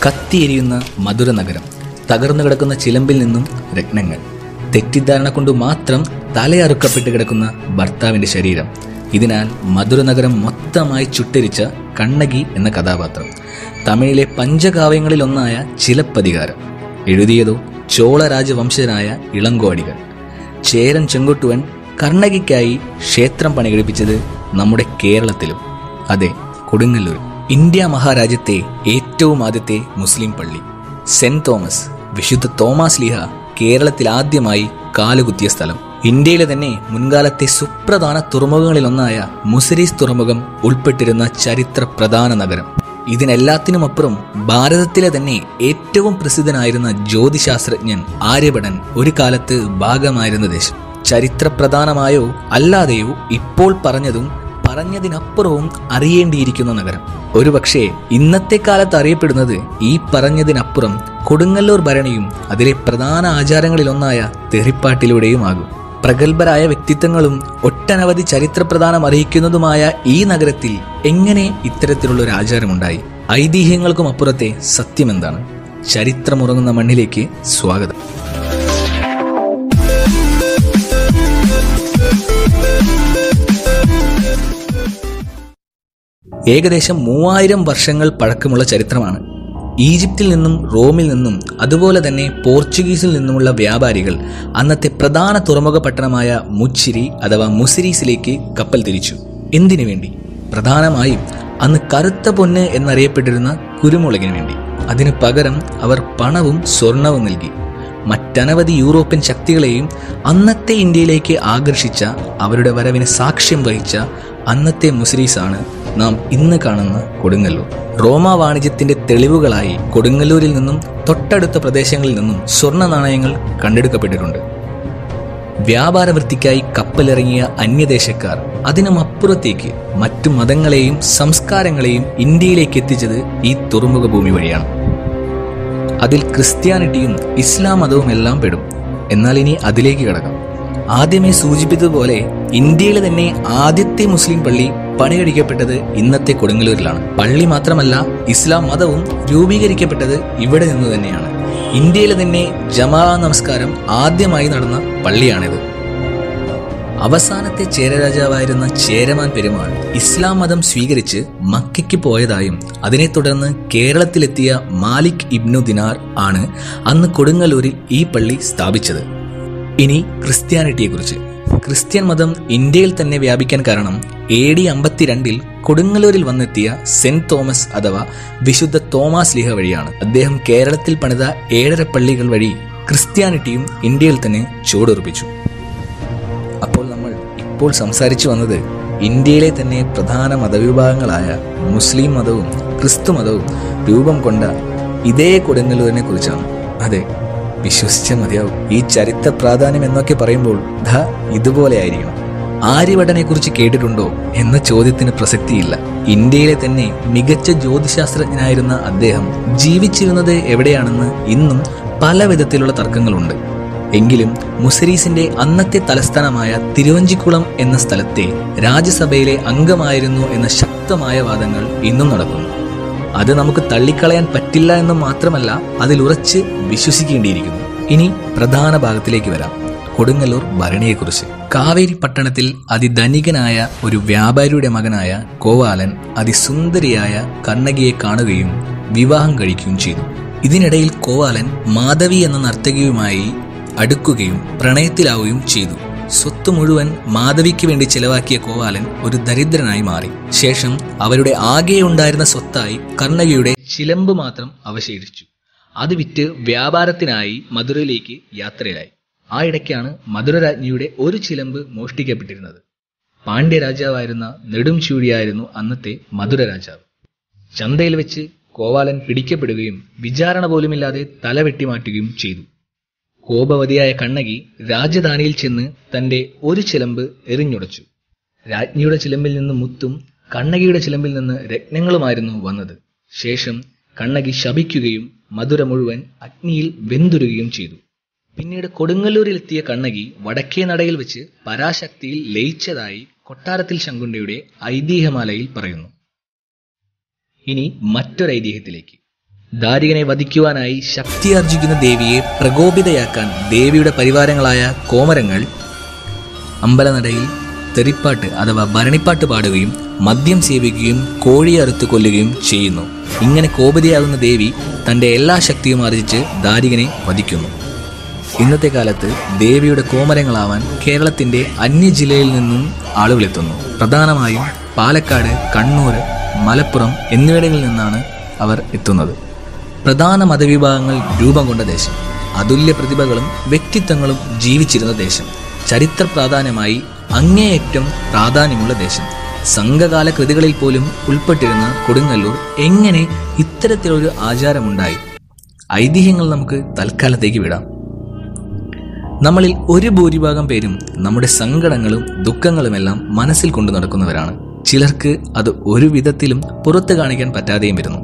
കത്തിയെരിയുന്ന മധുര നഗരം തകർന്നു കിടക്കുന്ന ചിലമ്പിൽ നിന്നും രത്നങ്ങൾ തെറ്റിദ്ധാരണ കൊണ്ട് മാത്രം തലയറുക്കപ്പെട്ട് കിടക്കുന്ന ഭർത്താവിന്റെ ശരീരം ഇതിനാൽ മധുര നഗരം മൊത്തമായി ചുട്ടരിച്ച കണ്ണകി എന്ന കഥാപാത്രം തമിഴിലെ പഞ്ചകാവ്യങ്ങളിലൊന്നായ ചിലപ്പതികാരം എഴുതിയതോ ചോള രാജവംശജനായ ഇളങ്കോടികൾ ചേരൻ ചെങ്കൊട്ടുവൻ കർണകിക്കായി ക്ഷേത്രം പണികഴിപ്പിച്ചത് നമ്മുടെ കേരളത്തിലും അതെ കൊടുങ്ങല്ലൂർ ഇന്ത്യ മഹാരാജ്യത്തെ ഏറ്റവും ആദ്യത്തെ മുസ്ലിം പള്ളി സെന്റ് തോമസ് വിശുദ്ധ തോമസ് ലീഹ കേരളത്തിൽ ആദ്യമായി കാലുകുത്തിയ സ്ഥലം ഇന്ത്യയിലെ തന്നെ മുൻകാലത്തെ സുപ്രധാന തുറമുഖങ്ങളിലൊന്നായ മുസരീസ് തുറമുഖം ഉൾപ്പെട്ടിരുന്ന ചരിത്ര പ്രധാന നഗരം ഇതിനെല്ലാത്തിനുമപ്പുറം ഭാരതത്തിലെ തന്നെ ഏറ്റവും പ്രസിദ്ധനായിരുന്ന ജ്യോതിശാസ്ത്രജ്ഞൻ ആര്യഭടൻ ഒരു കാലത്ത് ഭാഗമായിരുന്ന ദേശം ചരിത്രപ്രധാനമായോ അല്ലാതെയോ ഇപ്പോൾ പറഞ്ഞതും പറഞ്ഞതിനപ്പുറവും അറിയേണ്ടിയിരിക്കുന്ന നഗരം ഒരുപക്ഷെ ഇന്നത്തെ കാലത്ത് അറിയപ്പെടുന്നത് ഈ പറഞ്ഞതിനപ്പുറം കൊടുങ്ങല്ലൂർ ഭരണിയും അതിലെ പ്രധാന ആചാരങ്ങളിലൊന്നായ തെറിപ്പാട്ടിലൂടെയുമാകും പ്രഗത്ഭരായ വ്യക്തിത്വങ്ങളും ഒട്ടനവധി ചരിത്രപ്രധാനം അറിയിക്കുന്നതുമായ ഈ നഗരത്തിൽ എങ്ങനെ ഇത്തരത്തിലുള്ള ഒരു ആചാരമുണ്ടായി ഐതിഹ്യങ്ങൾക്കും അപ്പുറത്തെ സത്യമെന്താണ് ചരിത്രമുറങ്ങുന്ന മണ്ണിലേക്ക് സ്വാഗതം ഏകദേശം മൂവായിരം വർഷങ്ങൾ പഴക്കമുള്ള ചരിത്രമാണ് ഈജിപ്തിൽ നിന്നും റോമിൽ നിന്നും അതുപോലെ തന്നെ പോർച്ചുഗീസിൽ നിന്നുമുള്ള വ്യാപാരികൾ അന്നത്തെ പ്രധാന തുറമുഖ പട്ടണമായ മുച്ചിരി അഥവാ മുസിരീസിലേക്ക് കപ്പൽ തിരിച്ചു എന്തിനു വേണ്ടി പ്രധാനമായും അന്ന് കറുത്ത പൊന്ന് എന്നറിയപ്പെട്ടിരുന്ന കുരുമുളകിന് വേണ്ടി അതിനു പകരം അവർ പണവും സ്വർണവും നൽകി മറ്റനവധി യൂറോപ്യൻ ശക്തികളെയും അന്നത്തെ ഇന്ത്യയിലേക്ക് ആകർഷിച്ച അവരുടെ വരവിന് സാക്ഷ്യം വഹിച്ച അന്നത്തെ മുസ്രീസാണ് നാം ഇന്ന് കാണുന്ന കൊടുങ്ങല്ലൂർ റോമ വാണിജ്യത്തിന്റെ തെളിവുകളായി കൊടുങ്ങല്ലൂരിൽ നിന്നും തൊട്ടടുത്ത പ്രദേശങ്ങളിൽ നിന്നും സ്വർണ്ണ നാണയങ്ങൾ കണ്ടെടുക്കപ്പെട്ടിട്ടുണ്ട് വ്യാപാര വൃത്തിക്കായി കപ്പലിറങ്ങിയ അന്യദേശക്കാർ അതിനുമപ്പുറത്തേക്ക് മറ്റു മതങ്ങളെയും സംസ്കാരങ്ങളെയും ഇന്ത്യയിലേക്ക് എത്തിച്ചത് ഈ തുറമുഖ ഭൂമി വഴിയാണ് അതിൽ ക്രിസ്ത്യാനിറ്റിയും ഇസ്ലാം മതവും എല്ലാം പെടും എന്നാൽ ഇനി അതിലേക്ക് കിടക്കാം ആദ്യമേ സൂചിപ്പിച്ചതുപോലെ ഇന്ത്യയിലെ തന്നെ ആദ്യത്തെ മുസ്ലിം പള്ളി പണികഴിക്കപ്പെട്ടത് ഇന്നത്തെ കൊടുങ്ങല്ലൂരിലാണ് പള്ളി മാത്രമല്ല ഇസ്ലാം മതവും രൂപീകരിക്കപ്പെട്ടത് ഇവിടെ നിന്ന് തന്നെയാണ് ഇന്ത്യയിലെ തന്നെ ജമാ നമസ്കാരം ആദ്യമായി നടന്ന പള്ളിയാണിത് അവസാനത്തെ ചേരരാജാവായിരുന്ന ചേരമാൻ പെരുമാൾ ഇസ്ലാം മതം സ്വീകരിച്ച് മക്കയ്ക്ക് പോയതായും അതിനെ തുടർന്ന് കേരളത്തിലെത്തിയ മാലിക് ഇബ്നു ദിനാർ ആണ് അന്ന് കൊടുങ്ങല്ലൂരിൽ ഈ പള്ളി സ്ഥാപിച്ചത് ഇനി ക്രിസ്ത്യാനിറ്റിയെക്കുറിച്ച് ക്രിസ്ത്യൻ മതം ഇന്ത്യയിൽ തന്നെ വ്യാപിക്കാൻ കാരണം എ ഡി അമ്പത്തിരണ്ടിൽ കൊടുങ്ങല്ലൂരിൽ വന്നെത്തിയ സെന്റ് തോമസ് അഥവാ വിശുദ്ധ തോമസ് ലിഹ വഴിയാണ് അദ്ദേഹം കേരളത്തിൽ പണിത ഏഴര പള്ളികൾ വഴി ക്രിസ്ത്യാനിറ്റിയും ഇന്ത്യയിൽ തന്നെ ചുവടുറപ്പിച്ചു അപ്പോൾ നമ്മൾ ഇപ്പോൾ സംസാരിച്ചു വന്നത് ഇന്ത്യയിലെ തന്നെ പ്രധാന മതവിഭാഗങ്ങളായ മുസ്ലിം മതവും ക്രിസ്തു മതവും രൂപം കൊണ്ട ഇതേ കൊടുങ്ങല്ലൂരിനെ കുറിച്ചാണ് അതെ വിശ്വസിച്ച മതിയാവും ഈ ചരിത്ര പ്രാധാന്യം എന്നൊക്കെ പറയുമ്പോൾ ധ ഇതുപോലെ ആയിരിക്കണം ആര്യഭടനെ കുറിച്ച് കേട്ടിട്ടുണ്ടോ എന്ന ചോദ്യത്തിന് പ്രസക്തിയില്ല ഇന്ത്യയിലെ തന്നെ മികച്ച ജ്യോതിശാസ്ത്രജ്ഞനായിരുന്ന അദ്ദേഹം ജീവിച്ചിരുന്നത് എവിടെയാണെന്ന് ഇന്നും പല വിധത്തിലുള്ള തർക്കങ്ങളുണ്ട് എങ്കിലും മുസരീസിന്റെ അന്നത്തെ തലസ്ഥാനമായ തിരുവഞ്ചിക്കുളം എന്ന സ്ഥലത്തെ രാജ്യസഭയിലെ അംഗമായിരുന്നു എന്ന ശക്തമായ വാദങ്ങൾ ഇന്നും നടക്കുന്നു അത് നമുക്ക് തള്ളിക്കളയാൻ പറ്റില്ല എന്ന് മാത്രമല്ല അതിൽ ഉറച്ച് വിശ്വസിക്കേണ്ടിയിരിക്കുന്നു ഇനി പ്രധാന ഭാഗത്തിലേക്ക് വരാം കൊടുങ്ങല്ലൂർ ഭരണിയെക്കുറിച്ച് കാവേരി പട്ടണത്തിൽ അതിധനികനായ ഒരു വ്യാപാരിയുടെ മകനായ കോവാലൻ അതിസുന്ദരിയായ കണ്ണകിയെ കാണുകയും വിവാഹം കഴിക്കുകയും ചെയ്തു ഇതിനിടയിൽ കോവാലൻ മാധവി എന്ന നർത്തകിയുമായി അടുക്കുകയും പ്രണയത്തിലാവുകയും ചെയ്തു സ്വത്ത് മുഴുവൻ മാധവിക്ക് വേണ്ടി ചെലവാക്കിയ കോവാലൻ ഒരു ദരിദ്രനായി മാറി ശേഷം അവരുടെ ആകെ ഉണ്ടായിരുന്ന സ്വത്തായി കർണകിയുടെ ചിലമ്പ് മാത്രം അവശേഷിച്ചു അത് വിറ്റ് വ്യാപാരത്തിനായി മധുരയിലേക്ക് യാത്രയിലായി ആ ഇടയ്ക്കാണ് മധുരരാജ്ഞിയുടെ ഒരു ചിലമ്പ് മോഷ്ടിക്കപ്പെട്ടിരുന്നത് പാണ്ഡ്യ രാജാവായിരുന്ന നെടും ചൂഴിയായിരുന്നു അന്നത്തെ മധുര രാജാവ് ചന്തയിൽ വെച്ച് കോവാലൻ പിടിക്കപ്പെടുകയും വിചാരണ പോലുമില്ലാതെ തല വെട്ടിമാറ്റുകയും ചെയ്തു കോപവതിയായ കണ്ണകി രാജധാനിയിൽ ചെന്ന് തന്റെ ഒരു ചിലമ്പ് എറിഞ്ഞുടച്ചു രാജ്ഞിയുടെ ചിലമ്പിൽ നിന്ന് മുത്തും കണ്ണകിയുടെ ചിലമ്പിൽ നിന്ന് രത്നങ്ങളുമായിരുന്നു വന്നത് ശേഷം കണ്ണകി ശപിക്കുകയും മധുര മുഴുവൻ അഗ്നിയിൽ വെന്തുരുകയും ചെയ്തു പിന്നീട് കൊടുങ്ങല്ലൂരിലെത്തിയ കണ്ണകി വടക്കേ നടയിൽ വെച്ച് പരാശക്തിയിൽ ലയിച്ചതായി കൊട്ടാരത്തിൽ ശങ്കുണ്ടയുടെ ഐതിഹ്യമാലയിൽ പറയുന്നു ഇനി മറ്റൊരു ഐതിഹ്യത്തിലേക്ക് ദാരികനെ വധിക്കുവാനായി ശക്തിയാർജിക്കുന്ന ദേവിയെ പ്രകോപിതയാക്കാൻ ദേവിയുടെ പരിവാരങ്ങളായ കോമരങ്ങൾ അമ്പലനടയിൽ തെറിപ്പാട്ട് അഥവാ ഭരണിപ്പാട്ട് പാടുകയും മദ്യം സേവിക്കുകയും കോഴിയെ അറുത്ത് കൊല്ലുകയും ചെയ്യുന്നു ഇങ്ങനെ കോപതിയാകുന്ന ദേവി തൻ്റെ എല്ലാ ശക്തിയും ആർജിച്ച് ദാരികനെ വധിക്കുന്നു ഇന്നത്തെ കാലത്ത് ദേവിയുടെ കോമരങ്ങളാവാൻ കേരളത്തിൻ്റെ അന്യ ജില്ലയിൽ നിന്നും ആളുകളെത്തുന്നു പ്രധാനമായും പാലക്കാട് കണ്ണൂർ മലപ്പുറം എന്നിവിടങ്ങളിൽ നിന്നാണ് അവർ എത്തുന്നത് പ്രധാന മതവിഭാഗങ്ങൾ രൂപം കൊണ്ട ദേശം അതുല്യ പ്രതിഭകളും വ്യക്തിത്വങ്ങളും ജീവിച്ചിരുന്ന ദേശം ചരിത്ര പ്രാധാന്യമായി അങ്ങേയറ്റം പ്രാധാന്യമുള്ള ദേശം സംഘകാല കൃതികളിൽ പോലും ഉൾപ്പെട്ടിരുന്ന കൊടുങ്ങല്ലൂർ എങ്ങനെ ഇത്തരത്തിലൊരു ആചാരമുണ്ടായി ഐതിഹ്യങ്ങൾ നമുക്ക് തൽക്കാലത്തേക്ക് വിടാം നമ്മളിൽ ഒരു ഭൂരിഭാഗം പേരും നമ്മുടെ സങ്കടങ്ങളും ദുഃഖങ്ങളുമെല്ലാം മനസ്സിൽ കൊണ്ടു നടക്കുന്നവരാണ് ചിലർക്ക് അത് ഒരു വിധത്തിലും പുറത്തു കാണിക്കാൻ പറ്റാതെയും വരുന്നു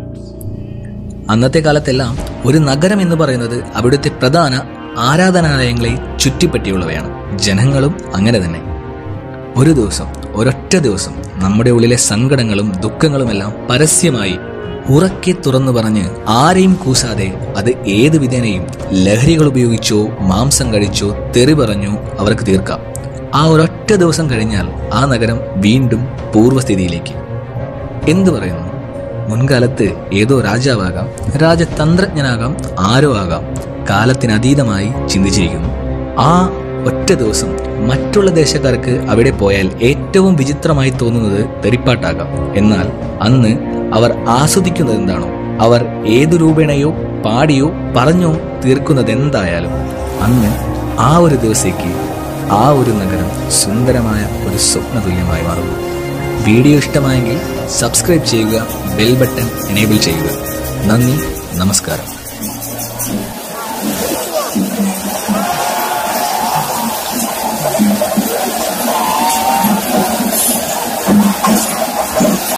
അന്നത്തെ കാലത്തെല്ലാം ഒരു നഗരം എന്ന് പറയുന്നത് അവിടുത്തെ പ്രധാന ആരാധനാലയങ്ങളെ ചുറ്റിപ്പറ്റിയുള്ളവയാണ് ജനങ്ങളും അങ്ങനെ തന്നെ ഒരു ദിവസം ഒരൊറ്റ ദിവസം നമ്മുടെ ഉള്ളിലെ സങ്കടങ്ങളും ദുഃഖങ്ങളുമെല്ലാം പരസ്യമായി ഉറക്കെ തുറന്നു പറഞ്ഞ് ആരെയും കൂസാതെ അത് ഏത് വിധേനയും ലഹരികൾ ഉപയോഗിച്ചോ മാംസം കഴിച്ചോ തെറി പറഞ്ഞോ അവർക്ക് തീർക്കാം ആ ഒരൊറ്റ ദിവസം കഴിഞ്ഞാൽ ആ നഗരം വീണ്ടും പൂർവ്വസ്ഥിതിയിലേക്ക് എന്തു പറയുന്നു മുൻകാലത്ത് ഏതോ രാജാവാകാം രാജതന്ത്രജ്ഞനാകാം ആരോ ആകാം കാലത്തിനതീതമായി ചിന്തിച്ചിരിക്കുന്നു ആ ഒറ്റ ദിവസം മറ്റുള്ള ദേശക്കാർക്ക് അവിടെ പോയാൽ ഏറ്റവും വിചിത്രമായി തോന്നുന്നത് തെറിപ്പാട്ടാകാം എന്നാൽ അന്ന് അവർ ആസ്വദിക്കുന്നത് എന്താണോ അവർ ഏതു രൂപേണയോ പാടിയോ പറഞ്ഞോ തീർക്കുന്നത് എന്തായാലും അന്ന് ആ ഒരു ദിവസേക്ക് ആ ഒരു നഗരം സുന്ദരമായ ഒരു സ്വപ്നതുല്യമായി മാറുന്നു വീഡിയോ ഇഷ്ടമായെങ്കിൽ സബ്സ്ക്രൈബ് ചെയ്യുക ബെൽ ബട്ടൺ എനേബിൾ ചെയ്യുക നന്ദി നമസ്കാരം